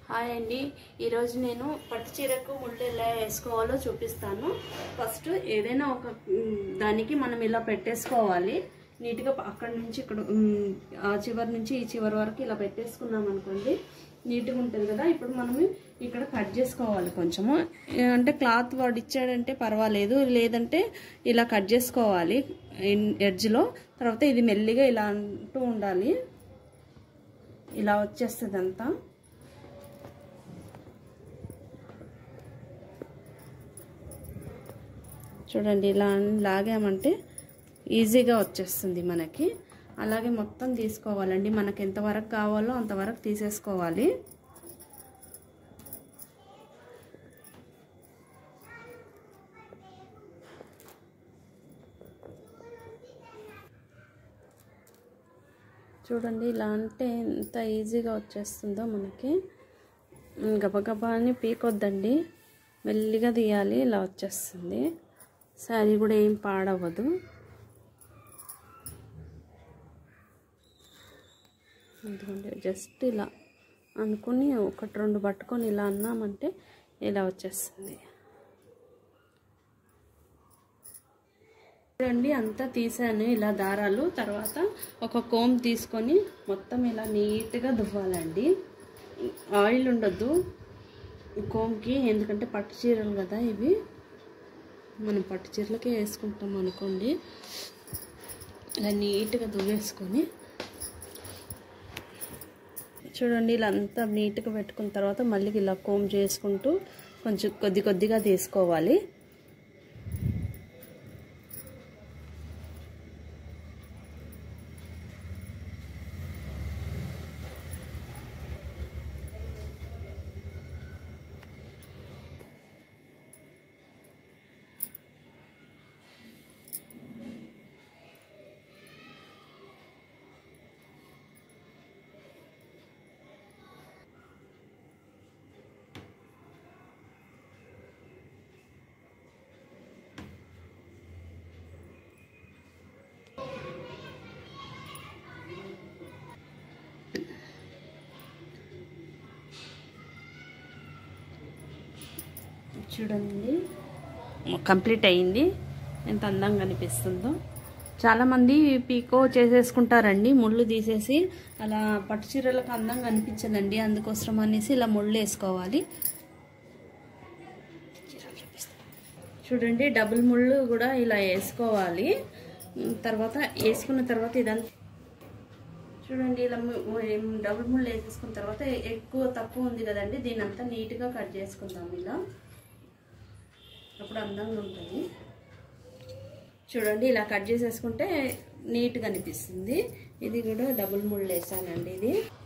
hi అండి ఈరోజు నేను పట్టు చీరకు ముళ్ళు ఎలా వేసుకోవాలో చూపిస్తాను ఫస్ట్ ఏదైనా ఒక మ్, దానికి మనం ఇలా పెట్టేసుకోవాలి నీట్గా అక్కడి నుంచి ఇక్కడ మ్, ఆ చివరి నుంచి ఈ చివరి వరకు ఇలా పెట్టేసుకున్నాం అనుకోండి నీట్గా ఉంటుంది కదా ఇప్పుడు మనం ఇక్కడ కట్ చేసుకోవాలి కొంచెము ఏ, అంటే క్లాత్ వాడు ఇచ్చాడంటే పర్వాలేదు లేదంటే ఇలా కట్ చేసుకోవాలి ఎడ్జ్లో తర్వాత ఇది మెల్లిగా ఇలా అంటూ ఉండాలి ఇలా వచ్చేస్తుంది అంతా చూడండి ఇలా లాగామంటే ఈజీగా వచ్చేస్తుంది మనకి అలాగే మొత్తం తీసుకోవాలండి మనకి ఎంతవరకు కావాలో అంతవరకు తీసేసుకోవాలి చూడండి ఇలా అంటే ఎంత ఈజీగా వచ్చేస్తుందో మనకి గబగబా అని పీకొద్దండి మెల్లిగా తీయాలి ఇలా వచ్చేస్తుంది శారీ కూడా ఏం పాడవదు ఎందుకంటే జస్ట్ ఇలా అనుకుని ఒకటి రెండు పట్టుకొని ఇలా అన్నామంటే ఇలా వచ్చేస్తుంది చూడండి అంతా తీసాను ఇలా దారాలు తర్వాత ఒక కోమ్ తీసుకొని మొత్తం ఇలా నీట్గా దువ్వాలండి ఆయిల్ ఉండొద్దు కోమ్కి ఎందుకంటే పట్టు చీరలు కదా ఇవి మనం పట్టు చీరలకే వేసుకుంటాం అనుకోండి ఇలా నీట్గా దువ్వేసుకొని చూడండి ఇలా అంతా నీట్గా పెట్టుకున్న తర్వాత మళ్ళీ ఇలా కోమ్ చేసుకుంటూ కొంచెం కొద్ది కొద్దిగా తీసుకోవాలి చూడండి కంప్లీట్ అయింది ఎంత అందంగా అనిపిస్తుందో చాలామంది పీకో చేసేసుకుంటారండి ముళ్ళు తీసేసి అలా పట్టు చీరలకు అందంగా అనిపించదండి అందుకోసం అనేసి ఇలా ముళ్ళు వేసుకోవాలి చూడండి డబుల్ ముళ్ళు కూడా ఇలా వేసుకోవాలి తర్వాత వేసుకున్న తర్వాత ఇదంతా చూడండి ఇలా డబుల్ ముళ్ళు వేసేసుకున్న తర్వాత ఎక్కువ తక్కువ ఉంది కదండి దీని అంతా నీట్గా కట్ చేసుకుందాం ఇలా అప్పుడు అందంగా ఉంటుంది చూడండి ఇలా కట్ చేసేసుకుంటే నీట్గా అనిపిస్తుంది ఇది కూడా డబుల్ ముళ్ళు వేసానండి ఇది